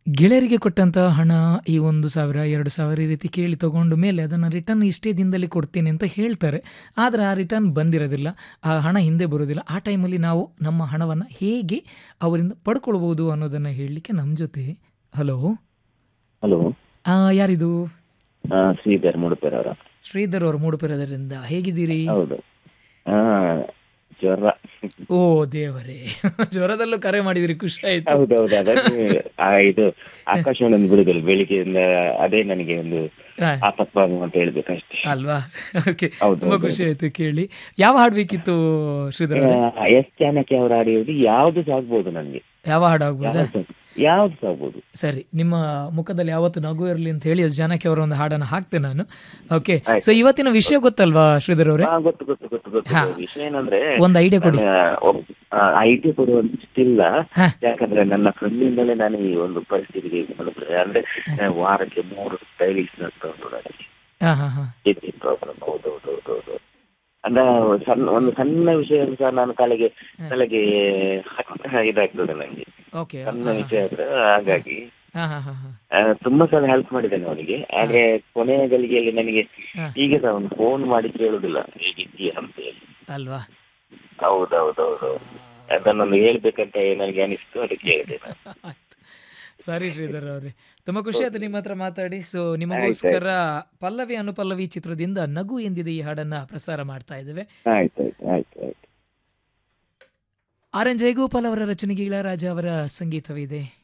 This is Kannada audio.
ಗೆಳೆಯರಿಗೆ ಕೊಟ್ಟಂಥ ಹಣ ಈ ಒಂದು ಸಾವಿರ ಎರಡು ಸಾವಿರ ಈ ರೀತಿ ಕೇಳಿ ತಗೊಂಡು ಮೇಲೆ ಅದನ್ನು ರಿಟರ್ನ್ ಇಷ್ಟೇ ದಿನದಲ್ಲಿ ಕೊಡ್ತೀನಿ ಅಂತ ಹೇಳ್ತಾರೆ ಆದರೆ ಆ ರಿಟರ್ನ್ ಬಂದಿರೋದಿಲ್ಲ ಆ ಹಣ ಹಿಂದೆ ಬರೋದಿಲ್ಲ ಆ ಟೈಮಲ್ಲಿ ನಾವು ನಮ್ಮ ಹಣವನ್ನು ಹೇಗೆ ಅವರಿಂದ ಪಡ್ಕೊಳ್ಬೋದು ಅನ್ನೋದನ್ನು ಹೇಳಲಿಕ್ಕೆ ನಮ್ಮ ಜೊತೆ ಹಲೋ ಹಲೋ ಯಾರಿದು ಶ್ರೀಧರ್ ಮುಡುಪೇರ್ ಅವರ ಶ್ರೀಧರ್ ಅವರು ಮೂಡುಪುರದರಿಂದ ಹೇಗಿದ್ದೀರಿ ಹೌದು ಹಾ ಜ್ವರ ಓ ದೇವರೇ ಜ್ವರದಲ್ಲೂ ಕರೆ ಮಾಡಿದಿರಿ ಖುಷಿ ಆಯ್ತು ಹೌದೌದು ಅದಕ್ಕೆ ಆ ಇದು ಆಕಾಶವಾಣಿ ಒಂದು ಬಿಡುದಿಲ್ಲ ಬೆಳಿಗ್ಗೆಯಿಂದ ಅದೇ ನನಗೆ ಒಂದು ಹಾ, ಆಪತ್ಭಾಗ ಅಂತ ಹೇಳ್ಬೇಕಷ್ಟೇ ಅಲ್ವಾ ಓಕೆ ಹೌದು, ತುಂಬಾ ಹೌದು, ಖುಷಿ ಆಯ್ತು ಕೇಳಿ ಯಾವ ಹಾಡು ಬೇಕಿತ್ತು ಶ್ರೀಧರ್ ಅವರೇ ಎಸ್ ಜಾನಕಿ ಅವರ ಆಡಿಯೋದು ಯಾವ್ದು ಸಾಗ್ಬೋದು ನನಗೆ ಯಾವ ಹಾಡು ಆಗ್ಬೋದಾ ಯಾವ್ದು ಸಾಗ್ಬೋದು ಸರಿ ನಿಮ್ಮ ಮುಖದಲ್ಲಿ ಯಾವತ್ತು ನಗು ಇರಲಿ ಅಂತ ಹೇಳಿ ಜಾನಕಿ ಅವರ ಒಂದು ಹಾಡನ್ನು ಹಾಕ್ತೇನೆ ನಾನು ಓಕೆ ಆಯ್ತು. ಸೊ ಇವತ್ತಿನ ವಿಷಯ ಗೊತ್ತಲ್ವಾ ಶ್ರೀಧರ್ ಅವರೇ ಹಾ ಗೊತ್ತು ಗೊತ್ತು ಗೊತ್ತು ಗೊತ್ತು ಹಾ. ವಿಷಯ ಏನಂದ್ರೆ ಒಂದು ಐಡಿಯಾ ಕೊಡಿ ಐಟಿ ಕೊಡುವಂತಿಲ್ಲ ಹಾ. ಯಾಕಂದ್ರೆ ನನ್ನ ಕಣ್ಣಿಂದಲೇ ನಾನು ಈ ಒಂದು ಪರಿಸ್ಥಿತಿಗೆ ತಲುಪಿದೆ ಅಂದ್ರೆ ಆ, ವಾರಕ್ಕೆ ಮೂರು ಸ್ಟೈಲಿಶ್ ಆಗ್ತಾ ಉಂಟು ನನಗೆ ಹಾ ಹಾ ಹಾ ಕಿಡ್ನಿ ಪ್ರಾಬ್ಲಮ್ ಹೌದು ಹೌದು ಹೌದು ಹೌದು ಅಂದ್ರೆ ಸಣ್ಣ ಒಂದು ಸಣ್ಣ ವಿಷಯ ಸಹ ನಾನು ತಲೆಗೆ ತಲೆಗೆ ಹತ್ತ ಇದಾಗ್ತದೆ ನನಗೆ ಓಕೆ ಸಣ್ಣ ವಿಷಯ ಆದ್ರೆ ಹಾಗಾಗಿ ಹಾ ಹಾ ಹಾ ಹಾ ಆ, ತುಂಬಾ ಸಲ ಹೆಲ್ಪ್ ಮಾಡಿದ್ದೇನೆ ಅವನಿಗೆ ಆದ್ರೆ ಕೊನೆಯ ಗಳಿಗೆಯಲ್ಲಿ ನನಗೆ ಹಾ. ಈಗ ಸಹ ಒಂದು ಫೋನ್ ಮಾಡಿ ಕೇಳುದಿಲ್ಲ ಹೇಗಿದ್ದೀಯ ಅಂತ ಹೇಳಿ ಅಲ್ವಾ ಹೌದೌದೌದು ಅದನ್ನೊಂದು ಹೇಳ್ಬೇಕಂತ ನನಗೆ ಅನಿಸ್ತು ಅದಕ್ಕೆ ಹೇಳಿದೆ ನಾನು. ಆಯ್ತು. ಸರಿ ಶ್ರೀಧರ್ ಅವರೇ ತುಂಬಾ ಖುಷಿ ಆಯ್ತು ನಿಮ್ಮ ಹತ್ರ ಮಾತಾಡಿ ಸೊ ನಿಮಗೋಸ್ಕರ ಪಲ್ಲವಿ ಅನುಪಲ್ಲವಿ ಚಿತ್ರದಿಂದ ನಗು ಎಂದಿದೆ ಈ ಹಾಡನ್ನ ಪ್ರಸಾರ ಮಾಡ್ತಾ ಇದ್ದೇವೆ ಆಯ್ತು ಆಯ್ತು ಆಯ್ತು ಆಯ್ತು ಆರ್ ಎನ್ ಜಯಗೋಪಾಲ್ ಅವರ ರಚನೆಗೆ ಇಳರಾಜ ಅವರ ಸಂಗೀತವಿದೆ